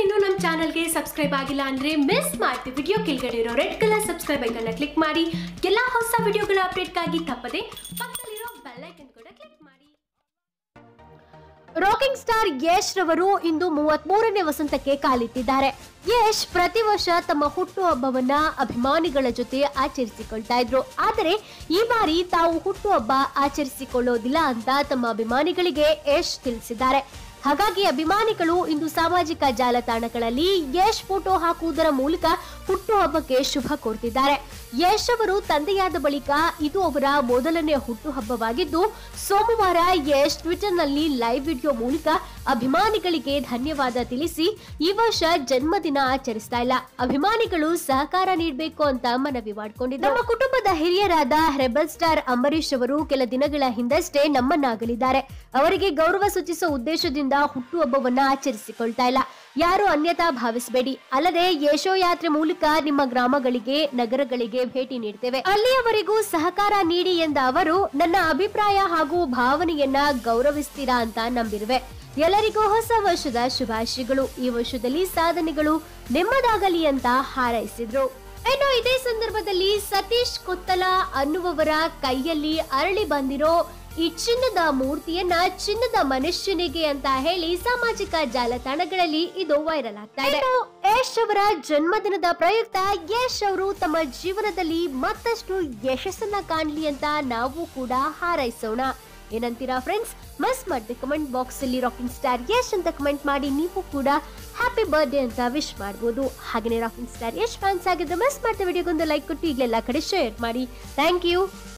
ಇನ್ನೂ ನಮ್ಮ ಚಾನಲ್ಗೆ ಸಬ್ಸ್ಕ್ರೈಬ್ ಆಗಿಲ್ಲ ಅಂದ್ರೆ ಮಿಸ್ ಮಾಡ್ತೀವಿ ವಿಡಿಯೋ ಕೆಳಗಡೆ ಇರೋ ರೆಡ್ ಕಲರ್ ಸಬ್ಸ್ಕ್ರೈಬ್ ಐಕನ್ನ ಕ್ಲಿಕ್ ಮಾಡಿ ಎಲ್ಲ ಹೊಸ ವಿಡಿಯೋಗಳ ಅಪ್ಡೇಟ್ಗಾಗಿ ತಪ್ಪದೆ ಪಕ್ಕದಲ್ಲಿರೋ ಬೆಲ್ ಐಕನ್ ಕೂಡ ಕ್ಲಿಕ್ ಮಾಡಿ ರಾಕಿಂಗ್ ಸ್ಟಾರ್ ಯಶ್ ರವರು ಇಂದು ಮೂವತ್ತ್ ಮೂರನೇ ವಸಂತಕ್ಕೆ ಕಾಲಿಟ್ಟಿದ್ದಾರೆ ಯಶ್ ಪ್ರತಿ ವರ್ಷ ತಮ್ಮ ಹುಟ್ಟುಹಬ್ಬವನ್ನ ಅಭಿಮಾನಿಗಳ ಜೊತೆ ಆಚರಿಸಿಕೊಳ್ತಾ ಇದ್ರು ಆದರೆ ಈ ಬಾರಿ ತಾವು ಹುಟ್ಟುಹಬ್ಬ ಆಚರಿಸಿಕೊಳ್ಳೋದಿಲ್ಲ ಅಂತ ತಮ್ಮ ಅಭಿಮಾನಿಗಳಿಗೆ ಯಶ್ ತಿಳಿಸಿದ್ದಾರೆ ಹಾಗಾಗಿ ಅಭಿಮಾನಿಗಳು ಇಂದು ಸಾಮಾಜಿಕ ಜಾಲತಾಣಗಳಲ್ಲಿ ಯಶ್ ಫೋಟೋ ಹಾಕುವುದರ ಮೂಲಕ ಹುಟ್ಟುಹಬ್ಬಕ್ಕೆ ಶುಭ ಕೋರ್ತಿದ್ದಾರೆ ಯಶ್ ಅವರು ತಂದೆಯಾದ ಬಳಿಕ ಇದು ಅವರ ಮೊದಲನೇ ಹುಟ್ಟುಹಬ್ಬವಾಗಿದ್ದು ಸೋಮವಾರ ಯಶ್ ಟ್ವಿಟರ್ನಲ್ಲಿ ಲೈವ್ ವಿಡಿಯೋ ಮೂಲಕ ಅಭಿಮಾನಿಗಳಿಗೆ ಧನ್ಯವಾದ ತಿಳಿಸಿ ಈ ವರ್ಷ ಜನ್ಮದಿನ ಆಚರಿಸ್ತಾ ಇಲ್ಲ ಅಭಿಮಾನಿಗಳು ಸಹಕಾರ ನೀಡಬೇಕು ಅಂತ ಮನವಿ ಮಾಡಿಕೊಂಡಿದ್ದಾರೆ ನಮ್ಮ ಕುಟುಂಬದ ಹಿರಿಯರಾದ ರೆಬಲ್ ಸ್ಟಾರ್ ಅಂಬರೀಶ್ ಅವರು ಕೆಲ ದಿನಗಳ ಹಿಂದಷ್ಟೇ ನಮ್ಮನ್ನಾಗಲಿದ್ದಾರೆ ಅವರಿಗೆ ಗೌರವ ಸೂಚಿಸುವ ಉದ್ದೇಶದಿಂದ ಹುಟ್ಟುಹಬ್ಬವನ್ನ ಆಚರಿಸಿಕೊಳ್ತಾ ಇಲ್ಲ ಯಾರು ಅನ್ಯತಾ ಭಾವಿಸಬೇಡಿ ಅಲ್ಲದೆ ಯಶೋಯಾತ್ರೆ ಮೂಲಕ ನಿಮ್ಮ ಗ್ರಾಮಗಳಿಗೆ ನಗರಗಳಿಗೆ ಭೇಟಿ ನೀಡ್ತೇವೆ ಅಲ್ಲಿಯವರೆಗೂ ಸಹಕಾರ ನೀಡಿ ಎಂದ ಅವರು ನನ್ನ ಅಭಿಪ್ರಾಯ ಹಾಗೂ ಭಾವನೆಯನ್ನ ಗೌರವಿಸ್ತೀರಾ ಅಂತ ನಂಬಿರುವೆ ಎಲ್ಲರಿಗೂ ಹೊಸ ವರ್ಷದ ಶುಭಾಶಯಗಳು ಈ ವರ್ಷದಲ್ಲಿ ಸಾಧನೆಗಳು ನಿಮ್ಮದಾಗಲಿ ಅಂತ ಹಾರೈಸಿದ್ರು ಇನ್ನು ಇದೇ ಸಂದರ್ಭದಲ್ಲಿ ಸತೀಶ್ ಕೊತ್ತಲ ಅನ್ನುವವರ ಕೈಯಲ್ಲಿ ಅರಳಿ ಬಂದಿರೋ ಈ ಚಿನ್ನದ ಮೂರ್ತಿಯನ್ನ ಚಿನ್ನದ ಮನುಷ್ಯನಿಗೆ ಅಂತ ಹೇಳಿ ಸಾಮಾಜಿಕ ಜಾಲತಾಣಗಳಲ್ಲಿ ಇದು ವೈರಲ್ ಆಗ್ತಾ ಇದೆ ಇನ್ನು ಯಶ್ ಅವರ ಜನ್ಮದಿನದ ಪ್ರಯುಕ್ತ ಯಶ್ ಅವರು ತಮ್ಮ ಜೀವನದಲ್ಲಿ ಮತ್ತಷ್ಟು ಯಶಸ್ಸನ್ನ ಕಾಣಲಿ ಅಂತ ನಾವು ಕೂಡ ಹಾರೈಸೋಣ ಏನಂತೀರಾ ಫ್ರೆಂಡ್ಸ್ ಮಸ್ ಮಾಡಿ ಕಮೆಂಟ್ ಬಾಕ್ಸ್ ಅಲ್ಲಿ ರಾಕಿಂಗ್ ಸ್ಟಾರ್ ಯಶ್ ಅಂತ ಕಮೆಂಟ್ ಮಾಡಿ ನೀವು ಕೂಡ ಹ್ಯಾಪಿ ಬರ್ಡೇ ಅಂತ ವಿಶ್ ಮಾಡ್ಬೋದು ಹಾಗೆಯೇ ರಾಕಿಂಗ್ ಸ್ಟಾರ್ ಯಶ್ ಫ್ಯಾನ್ಸ್ ಆಗಿದ್ರೆ ಮಿಸ್ ಮಾಡ್ತಾ ವಿಡಿಯೋಗೊಂದು ಲೈಕ್ ಕೊಟ್ಟು ಈಗಲೆಲ್ಲ ಕಡೆ ಶೇರ್ ಮಾಡಿ ಥ್ಯಾಂಕ್ ಯು